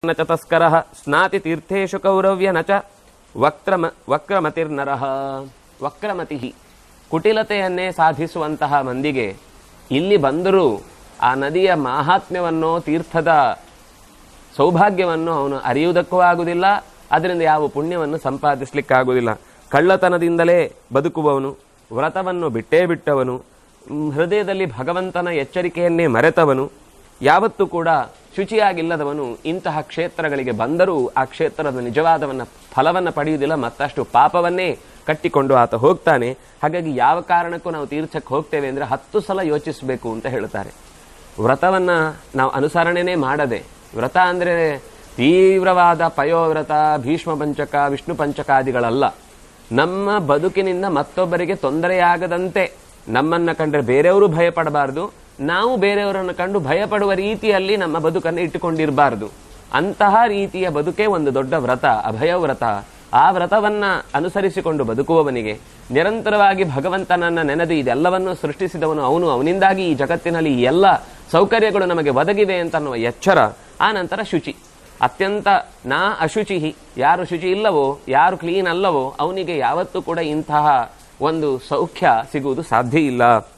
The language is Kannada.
ನ ಚ ತಸ್ಕರಃ ಸ್ನಾತಿ ತೀರ್ಥೇಶು ಕೌರವ್ಯ ನ ಚ ವಕ್ರಮ ವಕ್ರಮತಿರ್ನರಃ ವಕ್ರಮತಿ ಕುಟಿಲತೆಯನ್ನೇ ಸಾಧಿಸುವಂತಹ ಮಂದಿಗೆ ಇಲ್ಲಿ ಬಂದರೂ ಆ ನದಿಯ ಮಾಹಾತ್ಮ್ಯವನ್ನೋ ತೀರ್ಥದ ಸೌಭಾಗ್ಯವನ್ನು ಅವನು ಅರಿಯುವುದಕ್ಕೂ ಆಗುವುದಿಲ್ಲ ಅದರಿಂದ ಯಾವ ಪುಣ್ಯವನ್ನು ಸಂಪಾದಿಸಲಿಕ್ಕಾಗುವುದಿಲ್ಲ ಕಳ್ಳತನದಿಂದಲೇ ಬದುಕುವವನು ವ್ರತವನ್ನು ಬಿಟ್ಟೇ ಬಿಟ್ಟವನು ಮ್, ಹೃದಯದಲ್ಲಿ ಭಗವಂತನ ಎಚ್ಚರಿಕೆಯನ್ನೇ ಮರೆತವನು ಯಾವತ್ತೂ ಕೂಡ ಶುಚಿಯಾಗಿಲ್ಲದವನು ಇಂತಹ ಕ್ಷೇತ್ರಗಳಿಗೆ ಬಂದರೂ ಆ ಕ್ಷೇತ್ರದ ನಿಜವಾದವನ್ನ ಫಲವನ್ನು ಪಡೆಯುವುದಿಲ್ಲ ಮತ್ತಷ್ಟು ಪಾಪವನ್ನೇ ಕಟ್ಟಿಕೊಂಡು ಆತ ಹೋಗ್ತಾನೆ ಹಾಗಾಗಿ ಯಾವ ಕಾರಣಕ್ಕೂ ನಾವು ತೀರ್ಥಕ್ಕೆ ಹೋಗ್ತೇವೆ ಅಂದ್ರೆ ಹತ್ತು ಸಲ ಯೋಚಿಸಬೇಕು ಅಂತ ಹೇಳ್ತಾರೆ ವ್ರತವನ್ನ ನಾವು ಅನುಸರಣೆನೇ ಮಾಡದೆ ವ್ರತ ಅಂದ್ರೆ ತೀವ್ರವಾದ ಪಯೋವ್ರತ ಭೀಷ್ಮ ಪಂಚಕ ವಿಷ್ಣು ಪಂಚಕಾದಿಗಳಲ್ಲ ನಮ್ಮ ಬದುಕಿನಿಂದ ಮತ್ತೊಬ್ಬರಿಗೆ ತೊಂದರೆಯಾಗದಂತೆ ನಮ್ಮನ್ನ ಕಂಡ್ರೆ ಬೇರೆಯವರು ಭಯಪಡಬಾರದು ನಾವು ಬೇರೆಯವರನ್ನು ಕಂಡು ಭಯಪಡುವ ರೀತಿಯಲ್ಲಿ ನಮ್ಮ ಬದುಕನ್ನು ಇಟ್ಟುಕೊಂಡಿರಬಾರದು ಅಂತಹ ರೀತಿಯ ಬದುಕೇ ಒಂದು ದೊಡ್ಡ ವ್ರತ ಅಭಯ ವ್ರತ ಆ ವ್ರತವನ್ನ ಅನುಸರಿಸಿಕೊಂಡು ಬದುಕುವವನಿಗೆ ನಿರಂತರವಾಗಿ ಭಗವಂತನನ್ನ ನೆನೆದು ಇದೆಲ್ಲವನ್ನು ಸೃಷ್ಟಿಸಿದವನು ಅವನು ಅವನಿಂದಾಗಿ ಈ ಜಗತ್ತಿನಲ್ಲಿ ಈ ಎಲ್ಲ ಸೌಕರ್ಯಗಳು ನಮಗೆ ಒದಗಿವೆ ಅಂತ ಅನ್ನುವ ಎಚ್ಚರ ಆ ನಂತರ ಶುಚಿ ಅತ್ಯಂತ ನಾ ಅಶುಚಿ ಯಾರು ಶುಚಿ ಇಲ್ಲವೋ ಯಾರು ಕ್ಲೀನ್ ಅಲ್ಲವೋ ಅವನಿಗೆ ಯಾವತ್ತೂ ಕೂಡ ಇಂತಹ ಒಂದು ಸೌಖ್ಯ ಸಿಗುವುದು ಸಾಧ್ಯ ಇಲ್ಲ